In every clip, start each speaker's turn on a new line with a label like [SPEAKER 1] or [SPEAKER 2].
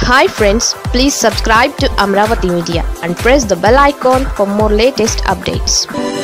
[SPEAKER 1] hi friends please subscribe to Amaravati media and press the bell icon for more latest updates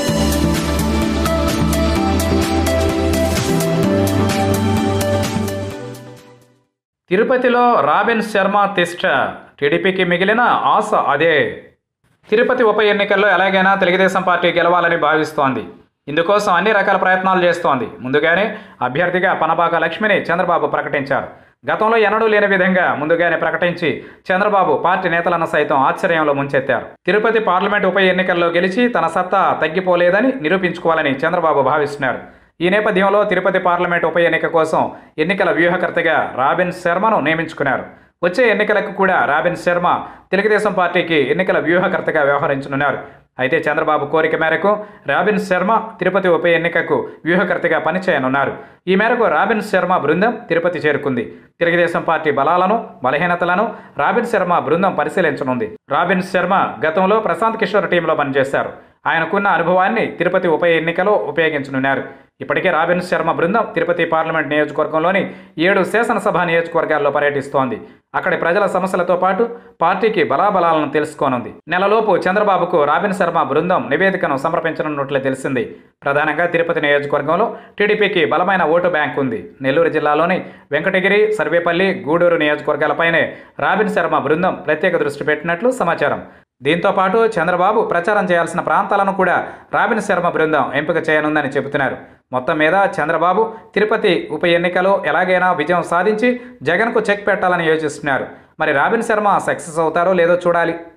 [SPEAKER 2] తిరుపతిలో Robin Sharma తిష్ట టీడీపీకి మిగిలిన ఆశ అదే తిరుపతి ఉప ఎన్నికల్లో ఎలాగైనా తెలుగుదేశం పార్టీ గెలవాలని భావిస్తోంది ఇందుకోసం అన్ని రకాల ప్రయత్నాలు చేస్తోంది ముందుగానే అభ్యర్థిగా పనబాక లక్ష్మిని చంద్రబాబు ప్రకటించారు గతంలో ఎన్నడూ లేని విధంగా ముందుగానే ప్రకటించి చంద్రబాబు పార్టీ నేతలను సైతం ఆశ్చర్యంలో ముంచెత్తారు తిరుపతి పార్లమెంట్ ఉప ఎన్నికల్లో గెలిచి తన సత్తా తగ్గిపోలేదని నిరూపించుకోవాలని చంద్రబాబు భావిస్తున్నారు ఈ నేపథ్యంలో తిరుపతి పార్లమెంట్ ఉప ఎన్నిక కోసం ఎన్నికల వ్యూహకర్తగా రాబిన్ శర్మను నియమించుకున్నారు వచ్చే ఎన్నికలకు కూడా రాబిన్ శర్మ తెలుగుదేశం పార్టీకి ఎన్నికల వ్యూహకర్తగా వ్యవహరించనున్నారు అయితే చంద్రబాబు కోరిక మేరకు రాబిన్ శర్మ తిరుపతి ఉప ఎన్నికకు వ్యూహకర్తగా పనిచేయనున్నారు ఈ మేరకు రాబిన్ శర్మ బృందం తిరుపతి చేరుకుంది తెలుగుదేశం పార్టీ బలాలను బలహీనతలను రాబిన్ శర్మ బృందం పరిశీలించనుంది రాబిన్ శర్మ గతంలో ప్రశాంత్ కిషోర్ టీంలో పనిచేశారు ఆయనకున్న అనుభవాన్ని తిరుపతి ఉప ఎన్నికలో ఉపయోగించనున్నారు ఇప్పటికే రాబిన్ శర్మ బృందం తిరుపతి పార్లమెంట్ నియోజకవర్గంలోని ఏడు శాసనసభ నియోజకవర్గాల్లో పర్యటిస్తోంది అక్కడి ప్రజల సమస్యలతో పాటు పార్టీకి బలాబలాలను తెలుసుకోనుంది నెలలోపు చంద్రబాబుకు రాబిన్ శర్మ బృందం నివేదికను సమర్పించనున్నట్లే తెలిసింది ప్రధానంగా తిరుపతి నియోజకవర్గంలో టీడీపీకి బలమైన ఓటు బ్యాంక్ ఉంది నెల్లూరు జిల్లాలోని వెంకటగిరి సర్వేపల్లి గూడూరు నియోజకవర్గాలపైనే రాబిన్ శర్మ బృందం ప్రత్యేక దృష్టి పెట్టినట్లు సమాచారం దీంతో పాటు చంద్రబాబు ప్రచారం చేయాల్సిన ప్రాంతాలను కూడా రాబిన్ శర్మ బృందం ఎంపిక చేయనుందని చెబుతున్నారు మొత్తం మీద చంద్రబాబు తిరుపతి ఉప ఎన్నికలో ఎలాగైనా విజయం సాధించి జగన్కు చెక్ పెట్టాలని యోచిస్తున్నారు మరి రాబిన్ శర్మ సక్సెస్ అవుతారో లేదో చూడాలి